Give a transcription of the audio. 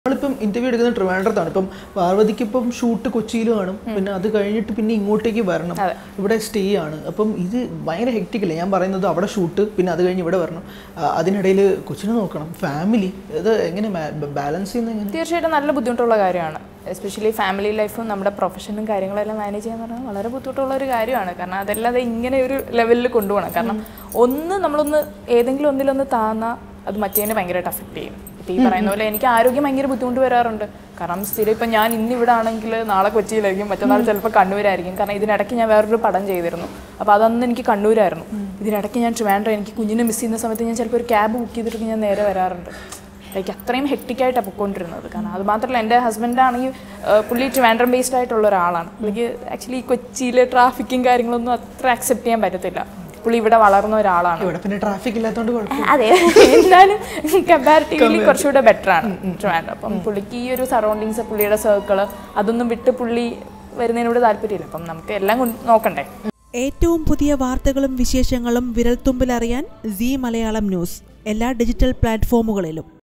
നമ്മളിപ്പം ഇന്റർവ്യൂ എടുക്കുന്ന ട്രിവാൻഡ്രത്താണ് ഇപ്പം പാർവതിക്ക് ഇപ്പം ഷൂട്ട് കൊച്ചിയിൽ കാണും പിന്നെ അത് കഴിഞ്ഞിട്ട് പിന്നെ ഇങ്ങോട്ടേക്ക് വരണം ഇവിടെ സ്റ്റേ ആണ് അപ്പം ഇത് ഭയങ്കര ഹെക്റ്റിക്കല്ലേ ഞാൻ പറയുന്നത് അവിടെ ഷൂട്ട് പിന്നെ അത് കഴിഞ്ഞ് ഇവിടെ വരണം ആ, അതിനിടയിൽ കൊച്ചിനെ നോക്കണം ഫാമിലി ഇത് എങ്ങനെ ബാലൻസ് ചെയ്യുന്നത് എങ്ങനെ തീർച്ചയായിട്ടും നല്ല ബുദ്ധിമുട്ടുള്ള കാര്യമാണ് എസ്പെഷ്യലി ഫാമിലി ലൈഫും നമ്മുടെ പ്രൊഫഷനും കാര്യങ്ങളെല്ലാം മാനേജ് ചെയ്യാന്ന് പറഞ്ഞാൽ വളരെ ബുദ്ധിമുട്ടുള്ള ഒരു കാര്യമാണ് കാരണം അതല്ലാതെ ഇങ്ങനെ ഒരു ലെവലിൽ കൊണ്ടുപോകണം കാരണം ഒന്ന് നമ്മളൊന്ന് ഏതെങ്കിലും ഒന്നിലൊന്ന് താന്നാൽ അത് മറ്റേനെ ഭയങ്കരമായിട്ട് അഫക്റ്റ് ചെയ്യും ഇപ്പം ഈ പറയുന്ന പോലെ എനിക്ക് ആരോഗ്യം ഭയങ്കര ബുദ്ധിമുട്ട് വരാറുണ്ട് കാരണം സ്ഥിരം ഇപ്പം ഞാൻ ഇന്ന് ഇവിടെ ആണെങ്കിൽ നാളെ കൊച്ചിയിലായിരിക്കും മറ്റന്നാൾ ചിലപ്പോൾ കണ്ണൂരായിരിക്കും കാരണം ഇതിനിടയ്ക്ക് ഞാൻ വേറൊരു പടം ചെയ്തിരുന്നു അപ്പോൾ അതന്ന് എനിക്ക് കണ്ണൂരായിരുന്നു ഇതിനിടയ്ക്ക് ഞാൻ ട്രിവാൻഡ്രം എനിക്ക് കുഞ്ഞിനെ മിസ് ചെയ്യുന്ന സമയത്ത് ഞാൻ ചിലപ്പോൾ ഒരു ക്യാബ് ബുക്ക് ചെയ്തിട്ട് ഞാൻ നേരെ വരാറുണ്ട് ലൈക്ക് അത്രയും ഹെക്റ്റിക്കായിട്ടാണ് പൊയ്ക്കൊണ്ടിരുന്നത് കാരണം അത് മാത്രമല്ല എൻ്റെ ഹസ്ബൻഡ് ആണെങ്കിൽ പുള്ളി ട്രിവാൻഡ്രം ബേസ്ഡ് ആയിട്ടുള്ള ഒരാളാണ് പുള്ളിക്ക് ആക്ച്വലി കൊച്ചിയിലെ ട്രാഫിക്കും കാര്യങ്ങളൊന്നും അത്ര അക്സെപ്റ്റ് ചെയ്യാൻ പറ്റത്തില്ല പുള്ളി ഇവിടെ വളർന്ന ഒരാളാണ് ഇവിടെ പിന്നെ ട്രാഫിക് ഇല്ലാത്തതുകൊണ്ട് കുഴപ്പം അതെ എന്നാലും കമ്പാരിറ്റീവ്ലി കുറച്ചുകൂടെ ബെറ്റർ ആണ് ട്രിവാൻഡ്രം അപ്പം പുള്ളിക്ക് ഈ ഒരു സറൗണ്ടിങ്സ് പുള്ളിയുടെ സർക്കിള് അതൊന്നും വിട്ട് പുള്ളി വരുന്നതിനോട് താല്പര്യമില്ല അപ്പം നമുക്ക് എല്ലാം കൊണ്ട് നോക്കണ്ടേ ഏറ്റവും പുതിയ വാർത്തകളും വിശേഷങ്ങളും വിരൽത്തുമ്പിലറിയാൻ സി മലയാളം ന്യൂസ് എല്ലാ ഡിജിറ്റൽ പ്ലാറ്റ്ഫോമുകളിലും